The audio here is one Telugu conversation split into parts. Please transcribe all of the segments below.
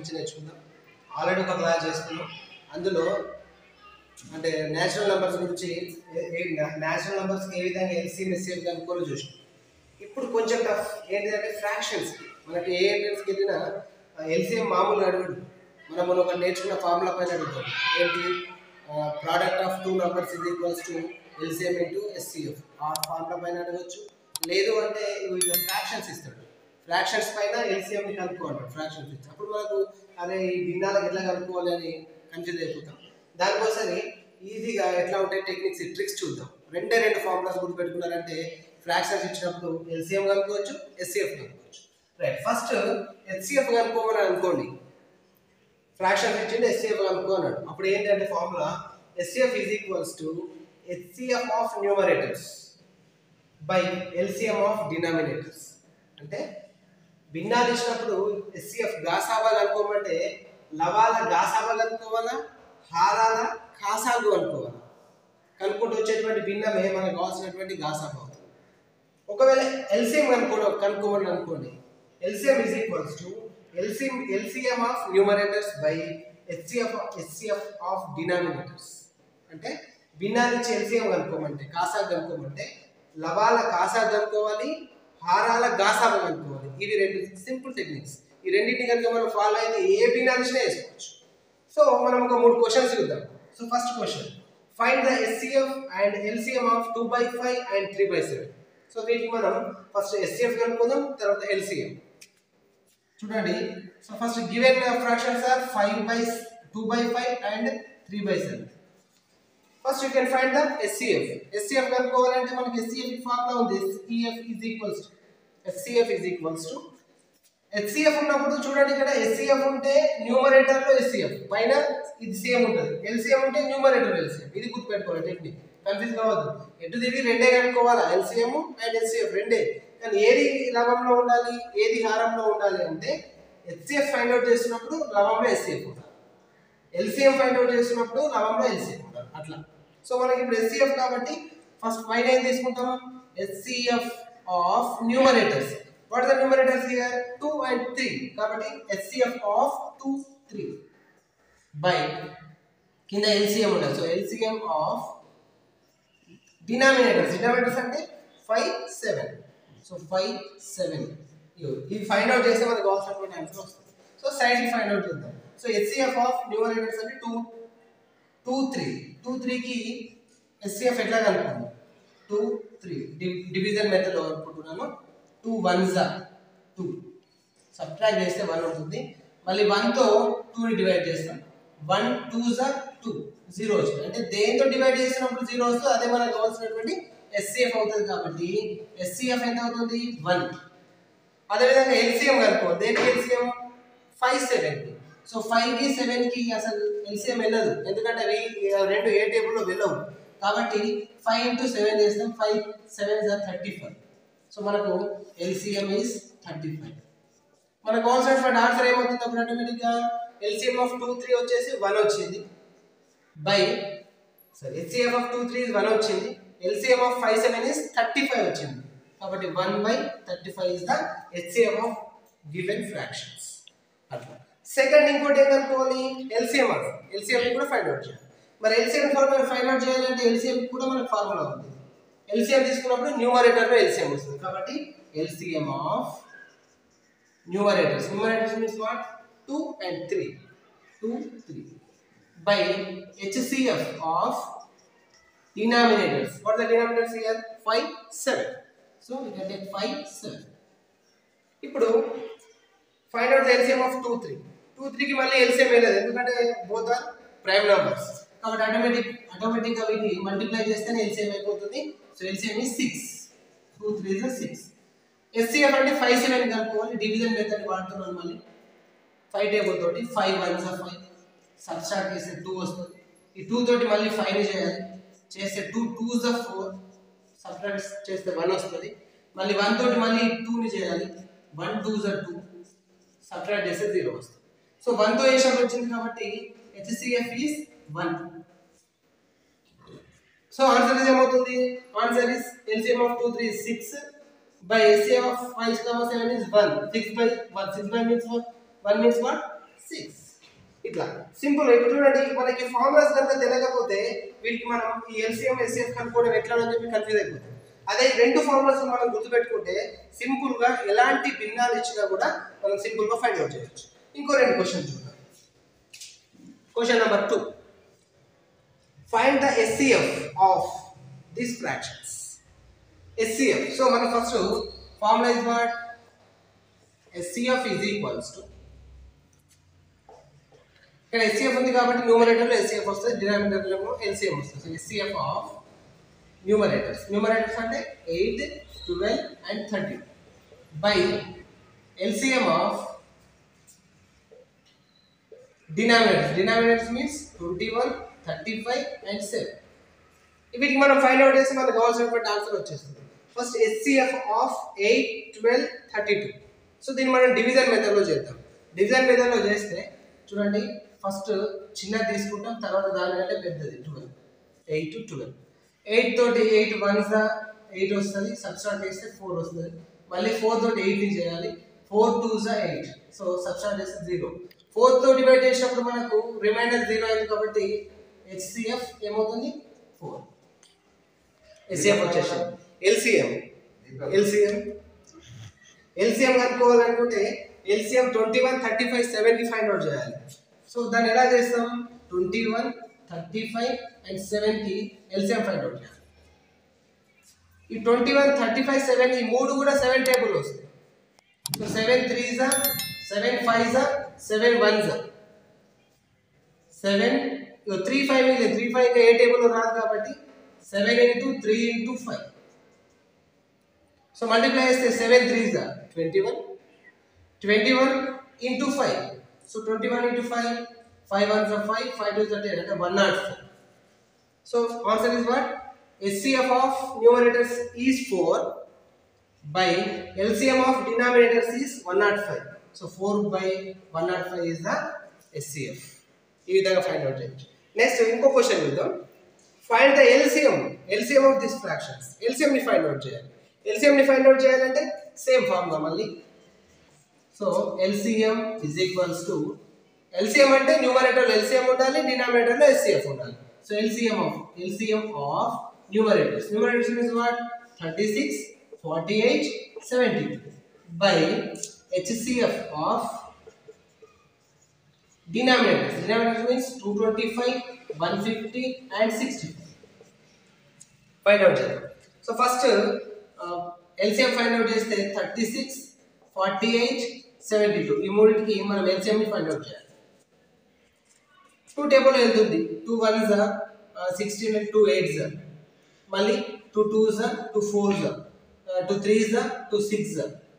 గురించి నేర్చుకుందాం ఆల్రెడీ ఒక క్లాస్ చేసుకున్నాం అందులో అంటే న్యాచురల్ నెంబర్స్ గురించి న్యాచురల్ నెంబర్స్కి ఏ విధంగా ఎల్సీఎం ఎస్సీఎం కనుక్కోవాలో చూసినాం ఇప్పుడు కొంచెం టఫ్ ఏంటిదంటే ఫ్రాక్షన్స్కి మనకి ఏ ఎంట్రన్స్కి వెళ్ళినా ఎల్సీఎం మామూలుగా అడుగుడు మనం మనం ఒకటి నేర్చుకున్న ఫార్ములా పైన అడుగుతాం ఏంటి ప్రోడక్ట్ ఆఫ్ టూ నెంబర్స్ ఇది equals to LCM into SCF ఆ ఫార్ములా పైన అడగచ్చు లేదు అంటే ఇవి ఫ్రాక్షన్స్ ఇస్తాడు ఫ్రాక్షన్స్ పైన ఎల్సీఎంని కనుక్కోంటాడు ఫ్రాక్షన్స్ ఇచ్చి అప్పుడు మనకు అదే ఈ భిన్నాలకు ఎట్లా కనుక్కోవాలి అని కన్ఫ్యూజ్ అయిపోతాం దానికోసమే ఈజీగా ఎట్లా ఉంటాయి టెక్నిక్స్ ట్రిక్స్ చూద్దాం రెండే రెండు ఫార్ములాస్ గుర్తుపెట్టుకున్నారంటే ఫ్రాక్షన్స్ ఇచ్చినప్పుడు ఎల్సీఎం కనుక్కోవచ్చు ఎస్సీఎఫ్ కనుక్కోవచ్చు రైట్ ఫస్ట్ హెచ్సిఎఫ్ కనుక్కోమని అనుకోండి ఫ్రాక్షన్స్ ఇచ్చింది ఎస్సీఎఫ్ కనుక్కో అన్నాడు అప్పుడు ఏంటంటే formula SCF is equals to HCF of numerators by LCM of denominators అంటే భిన్నాలు ఇచ్చినప్పుడు ఎస్సీఎఫ్ గాసాబా కనుక్కోమంటే లవాల గాసాబా కనుక్కోవాలా హారాల కాసాగు అనుకోవాలా కనుక్కుంటూ వచ్చేటువంటి భిన్నమే మనకు కావాల్సినటువంటి గాసాబా అవుతుంది ఒకవేళ ఎల్సిఎం కనుక్కో కనుక్కోమని అనుకోండి LCM is equals to LCM LCM of numerators by HCF HCF of denominators అంటే భిన్నాలు ఇచ్చి ఎల్సిఎం కనుక్కోమంటే కాసాగు కనుక్కోమంటే లవాల కాసాగు కనుక్కోవాలి హారాల గాసాబా కనుక్కోవాలి ఇవి రెండు సింపుల్ టెక్నిక్స్ ఈ రెండింటిని కనుక మనం ఫాలో అయితే ఏ భిన్నాలు ఇచ్చినా వేసుకోవచ్చు సో మనం ఒక మూడు క్వశ్చన్స్ చూద్దాం so first question find the SCF and LCM of two by five and three by seven so వీటికి మనం ఫస్ట్ ఎస్సీఎఫ్ కనుక్కుందాం తర్వాత ఎల్సిఎం చూడండి so first given fractions are five by two by five and three by seven first you can find the SCF SCF కనుక్కోవాలంటే మనకి ఎస్సీఎఫ్ ఫార్ములా ఉంది SEF is equals to SCF is equals to HCF ఉన్నప్పుడు చూడండి ఇక్కడ ఎస్సీఎఫ్ ఉంటే న్యూమరేటర్ లో ఎస్సీఎఫ్ పైన ఇది సేమ్ ఉంటుంది ఎల్సీఎం ఉంటే న్యూమరేటర్ ఎల్సీఎం ఇది గుర్తుపెట్టుకోవాలి టెక్నిక్ కన్ఫ్యూజ్ కావద్దు ఎటు తిరిగి రెండే కనుక్కోవాలా ఎల్సీఎం అండ్ ఎస్సీఎఫ్ రెండే కానీ ఏది లవంలో ఉండాలి ఏది హారంలో ఉండాలి అంటే హెచ్సిఎఫ్ ఫైండ్ అవుట్ చేసినప్పుడు లవంలో ఎస్సీఎఫ్ ఉండాలి ఎల్సీఎం ఫైండ్ అవుట్ చేసినప్పుడు లవంలో ఎల్సీఎం ఉండాలి అట్లా సో మనకి ఇప్పుడు ఎస్సీఎఫ్ కాబట్టి ఫస్ట్ పైన ఏం తీసుకుంటాం SCF of numerators what the numerators here 2 and 3 కాబట్టి హెచ్సిఎఫ్ ఆఫ్ 2 3 బై కింద ఎల్సిఎం ఉండాలి so LCM of denominators denominators అంటే 5 7 సో 5 7 ఇది ఫైండ్ అవుట్ చేస్తే మనకు కావాల్సినటువంటి ఆన్సర్ వస్తుంది సో సైడ్ కి ఫైండ్ అవుట్ చేద్దాం సో హెచ్సిఎఫ్ ఆఫ్ న్యూమరేటర్స్ అంటే 2 2 3 2 3 కి హెచ్సిఎఫ్ ఎట్లా కలుపుకుందాం 2 3 డివిజన్ మెథడ్ అనుకుంటున్నాను టూ వన్ జా టూ సబ్ట్రాక్ట్ చేస్తే వన్ ఉంటుంది మళ్ళీ వన్తో టూని డివైడ్ చేస్తాం వన్ టూ జా టూ జీరో వచ్చింది అంటే దేంతో డివైడ్ చేసినప్పుడు జీరో వస్తుంది అదే మనకు కావాల్సినటువంటి ఎస్సీఎఫ్ అవుతుంది కాబట్టి ఎస్సీఎఫ్ ఎంత అవుతుంది వన్ అదేవిధంగా ఎల్సీఎం కనుక్కో దేనికి LCM five seven so five కి సెవెన్ కి అసలు ఎల్సీఎం వెళ్ళదు ఎందుకంటే అవి రెండు ఏ టేబుల్లో వెళ్ళవు కాబట్టి ఫైవ్ ఇంటూ సెవెన్ చేస్తాం ఫైవ్ సెవెన్ జా థర్టీ ఫైవ్ సో మనకు ఎల్సిఎం ఈస్ థర్టీ ఫైవ్ మనకు కావాల్సినటువంటి ఆన్సర్ ఏమవుతుంది అప్పుడు ఆటోమేటిక్గా ఎల్సిఎం ఆఫ్ టూ త్రీ వచ్చేసి వన్ వచ్చింది బై సరే HCF of two three one వచ్చింది LCM of five seven is thirty five వచ్చింది కాబట్టి one by thirty five is the HCM of given fractions అట్లా సెకండ్ ఇంకోటి ఏం కనుక్కోవాలి ఎల్సిఎం ఆఫ్ ఎల్సిఎం కూడా ఫైండ్ అవుట్ చేయాలి మరి ఎల్సిఎం ఫార్ములా ఫైండ్ అవుట్ చేయాలంటే ఎల్సిఎం కూడా మనకు ఫార్ములా ఉంది ఎల్సిఎం తీసుకున్నప్పుడు న్యూమరేటర్లో ఎల్సిఎం వస్తుంది కాబట్టి LCM of numerators numerators means what two and three two three by HCF of denominators what the denominators here five seven so we can take five seven ఇప్పుడు find out the LCM of two three two త్రీకి మళ్ళీ ఎల్సిఎం వేయలేదు ఎందుకంటే బోత్ ఆర్ ప్రైమ్ నెంబర్స్ కాబట్టి ఆటోమేటిక్ ఆటోమేటిక్గా వీటిని మల్టిప్లై చేస్తేనే ఎల్సిఎం అయిపోతుంది సో ఎల్సిఎం ఈ six two three is six SCF అంటే ఫైవ్ సెవెన్ కనుక్కోవాలి డివిజన్ మెథడ్ వాడుతున్నాను మళ్ళీ ఫైవ్ టేబుల్ తోటి ఫైవ్ వన్ జా ఫైవ్ సబ్స్ట్రాక్ట్ చేస్తే టూ వస్తుంది ఈ టూ తోటి మళ్ళీ ఫైవ్ చేయాలి చేస్తే టూ టూ జా ఫోర్ సబ్స్ట్రాక్ట్ చేస్తే వన్ వస్తుంది మళ్ళీ వన్ తోటి మళ్ళీ టూని చేయాలి వన్ టూ జా టూ సబ్ట్రాక్ట్ చేస్తే జీరో వస్తుంది సో వన్తో వేసినప్పుడు వచ్చింది కాబట్టి HCF is one so answer is ఏమవుతుంది answer is LCM of two three six by SCM of five comma seven is one six by one six by means one one means one six ఇట్లా సింపుల్ ఇప్పుడు చూడండి మనకి ఫార్ములాస్ కనుక తెలియకపోతే వీటికి మనం ఈ ఎల్సిఎం ఎస్సిఎఫ్ కనుక్కోవడం ఎట్లా అని చెప్పి కన్ఫ్యూజ్ అయిపోతుంది అదే ఈ రెండు ఫార్ములాస్ మనం గుర్తుపెట్టుకుంటే సింపుల్ గా ఎలాంటి భిన్నాలు ఇచ్చినా కూడా మనం సింపుల్ గా ఫైండ్ అవుట్ చేయొచ్చు ఇంకో రెండు క్వశ్చన్ చూద్దాం question number two find the SCF of these fractions SCF so మనం first formula is what SCF is equals to ఇక్కడ ఎస్సిఎఫ్ ఉంది కాబట్టి న్యూమరేటర్లో ఎస్సిఎఫ్ వస్తుంది డినామినేటర్లో ఎల్సిఎం వస్తుంది so SCF of numerators numerators అంటే eight twelve and thirty by LCM of denominators denominators means twenty one thirty five and seven వీటికి మనం ఫైండ్ అవుట్ చేస్తే మనకు కావాల్సినటువంటి ఆన్సర్ వచ్చేస్తుంది first SCF of eight twelve thirty two so దీన్ని మనం డివిజన్ మెథడ్లో చేద్దాం డివిజన్ మెథడ్లో చేస్తే చూడండి ఫస్ట్ చిన్నది తీసుకుంటాం తర్వాత దానికంటే పెద్దది ట్వెల్వ్ ఎయిట్ ట్వెల్వ్ ఎయిట్ తోటి ఎయిట్ వన్స్ ఎయిట్ వస్తుంది సబ్స్టార్ట్ చేస్తే ఫోర్ వస్తుంది మళ్ళీ ఫోర్ తోటి ఎయిట్ని చేయాలి ఫోర్ టూ జా ఎయిట్ సో సబ్స్టార్ట్ చేస్తే జీరో ఫోర్ తో డివైడ్ చేసినప్పుడు మనకు రిమైండర్ జీరో అయింది కాబట్టి హెచ్సిఎఫ్ ఏమవుతుంది ఫోర్ హెచ్సిఎఫ్ వచ్చేసి ఎల్సిఎం ఎల్సిఎం ఎల్సిఎం కనుక్కోవాలనుకుంటే LCM twenty one thirty five సెవెన్కి ఫైండ్ అవుట్ చేయాలి సో దాన్ని ఎలా చేస్తాం twenty one thirty five and సెవెన్కి ఎల్సిఎం ఫైండ్ అవుట్ చేయాలి ఈ twenty one thirty five seven ఈ మూడు కూడా సెవెన్ టేబుల్ వస్తాయి సో సెవెన్ త్రీ జా సెవెన్ ఫైవ్ జా సెవెన్ వన్ జా సెవెన్ త్రీ ఫైవ్ ఇది త్రీ ఫైవ్ ఇంకా ఏ టేబుల్ రాదు కాబట్టి seven into three into five so multiply చేస్తే సెవెన్ త్రీ జా twenty one twenty one into five so twenty one into five five one జా ఫైవ్ ఫైవ్ టూ జా టెన్ అంటే one not four so answer is what HCF of numerators is 4 by LCM of denominators is 105. So 4 by 105 is the HCF. ఈ విధంగా ఫైండ్ అవుట్ చేయొచ్చు నెక్స్ట్ ఇంకో క్వశ్చన్ చూద్దాం find the LCM LCM of this fractions LCM ని ఫైండ్ అవుట్ చేయాలి ఎల్సిఎం ని ఫైండ్ అవుట్ చేయాలంటే సేమ్ ఫార్ములా మళ్ళీ so LCM is equals to LCM అంటే న్యూమరేటర్ ఎల్సిఎం ఉండాలి డినామినేటర్లో ఎస్సిఎఫ్ ఉండాలి so LCM of LCM of numerators. Numerators means what? 36, 48, 72 by HCF of denominators. Denominators means 225, 150 and 65. Find out చేద్దాం so first LCM find out చేస్తే thirty six forty eight seventy two ఈ మూడింటికి మనం ఎల్సిఎంని ఫైండ్ అవుట్ చేయాలి టూ టేబుల్ వెళ్తుంది two ones sixteen two eights మళ్ళీ two twos two fours two threes two six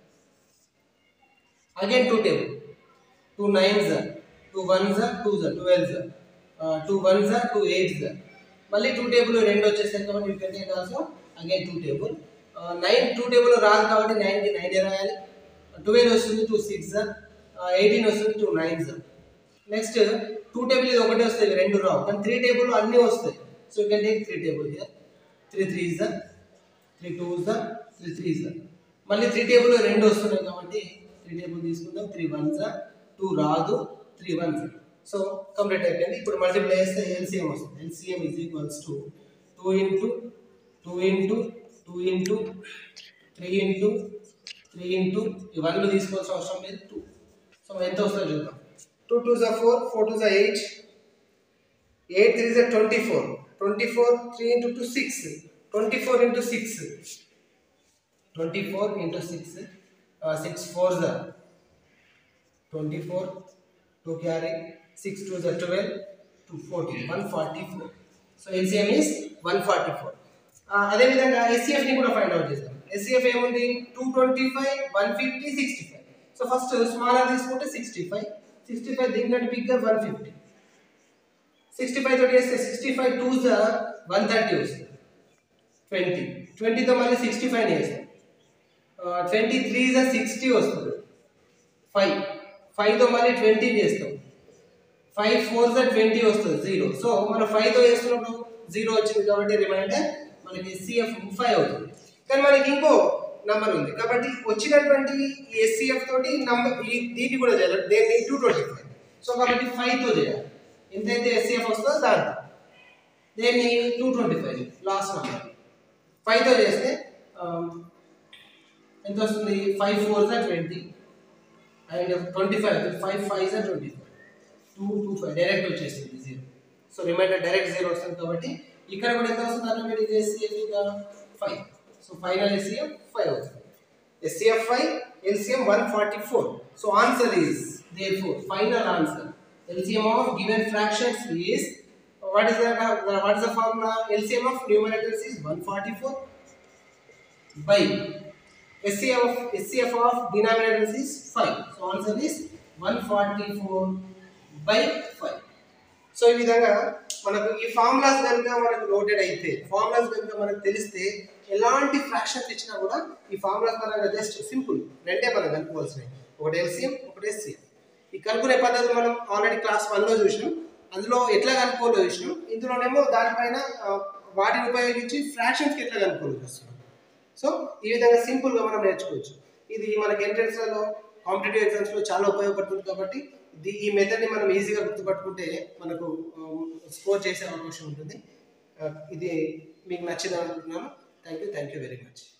again two table two nines two ones two twelves two ones two eights మళ్ళీ టూ టేబుల్ రెండు వచ్చేసాయి కాబట్టి you can take also again two table nine two table రాదు కాబట్టి నైన్కి నైన్ రాయాలి ట్వెల్వ్ వస్తుంది టూ సిక్స్ ఎయిటీన్ వస్తుంది two nines next two table ఇది ఒకటే వస్తాయి ఇవి రెండు రావు కానీ త్రీ టేబుల్ అన్నీ వస్తాయి so you can take three table here three three జా త్రీ టూ జా త్రీ త్రీ జా మళ్ళీ త్రీ టేబుల్ రెండు వస్తున్నాయి కాబట్టి త్రీ టేబుల్ తీసుకుందాం త్రీ వన్ జా టూ రాదు త్రీ వన్ జా సో కంప్లీట్ అయిపోయింది ఇప్పుడు మల్టిప్లై చేస్తే ఎల్సిఎం వస్తుంది LCM is equals to two into two into two into three into three into ఈ వన్లు తీసుకోవాల్సిన అవసరం లేదు టూ సో ఎంత వస్తుందో చూద్దాం టూ టూ జా ఫోర్ ఫోర్ టూ జా ఎయిట్ ఎయిట్ త్రీ జా twenty four twenty four three into two six twenty four into six twenty four into six six four జా twenty four two carry six two జా twelve two forty one forty four so LCM is one forty four అదేవిధంగా ఎస్సీఎఫ్ని కూడా ఫైండ్ అవుట్ చేద్దాం ఎస్సీఎఫ్ ఏముంది two twenty five one fifty sixty five so first smaller తీసుకుంటే సిక్స్టీ ఫైవ్ సిక్స్టీ ఫైవ్ దీనికంటే bigger one fifty sixty five తోటి వేస్తే సిక్స్టీ ఫైవ్ టూ జా వన్ థర్టీ వస్తుంది ట్వంటీ ట్వంటీతో మళ్ళీ సిక్స్టీ ఫైవ్ వేస్తాం ట్వంటీ త్రీ జా సిక్స్టీ వస్తుంది ఫైవ్ ఫైవ్తో మళ్ళీ ట్వంటీ చేస్తాం ఫైవ్ ఫోర్ జా ట్వంటీ వస్తుంది జీరో సో మనం ఫైవ్తో వేస్తున్నప్పుడు జీరో వచ్చింది కాబట్టి రిమైండర్ మనకి ఎస్సీఎఫ్ ఫైవ్ అవుతుంది కానీ మనకి ఇంకో నంబర్ ఉంది కాబట్టి వచ్చినటువంటి ఈ ఎస్సీఎఫ్ తోటి నంబర్ ఈ దీన్ని కూడా చేయాలి దేన్ని టూ ట్వంటీ ఫైవ్ సో కాబట్టి ఫైవ్తో చేయాలి ఎంతైతే ఎస్సీఎఫ్ వస్తుందో దాంతో దేన్ని two twenty five last number ఫైవ్తో చేస్తే um, ఎంత వస్తుంది ఫైవ్ ఫోర్ జా twenty and twenty five five five జా twenty five two two five direct వచ్చేస్తుంది zero so remainder direct zero వస్తుంది కాబట్టి ఇక్కడ కూడా ఎంత వస్తుంది అన్న మీరు ఎస్సీఎఫ్ ఇంకా five so final HCF five అవుతుంది HCF five LCM one forty four so answer is therefore final answer LCM of given fractions is what is the what is the formula LCM of numerators is 144 by SCF of SCF of denominators is 5 so answer is 144 by 5 సో ఈ విధంగా మనకు ఈ ఫార్ములాస్ కనుక మనకు నోటెడ్ అయితే ఫార్ములాస్ కనుక మనకు తెలిస్తే ఎలాంటి ఫ్రాక్షన్స్ ఇచ్చినా కూడా ఈ ఫార్ములాస్ పరంగా జస్ట్ సింపుల్ రెండే మనం కనుక్కోవాల్సినవి ఒకటి ఎల్సిఎం ఒకటి ఎస్సిఎం ఈ కనుక్కునే పద్ధతి మనం ఆల్రెడీ క్లాస్ వన్లో చూసినాం అందులో ఎట్లా కనుక్కోలో చూసినాం ఇందులోనేమో దానిపైన ఆ, వాటిని ఉపయోగించి ఫ్రాక్షన్స్కి ఎట్లా కనుక్కోలో చూస్తున్నాం సో ఈ విధంగా సింపుల్గా మనం నేర్చుకోవచ్చు ఇది మనకి ఎంట్రన్స్లలో కాంపిటేటివ్ ఎగ్జామ్స్లో చాలా ఉపయోగపడుతుంది కాబట్టి ఇది ఈ మెథడ్ని మనం ఈజీగా గుర్తుపట్టుకుంటే మనకు స్కోర్ చేసే అవకాశం ఉంటుంది ఆ, ఇది మీకు నచ్చిందని అనుకుంటున్నాను thank you thank you very much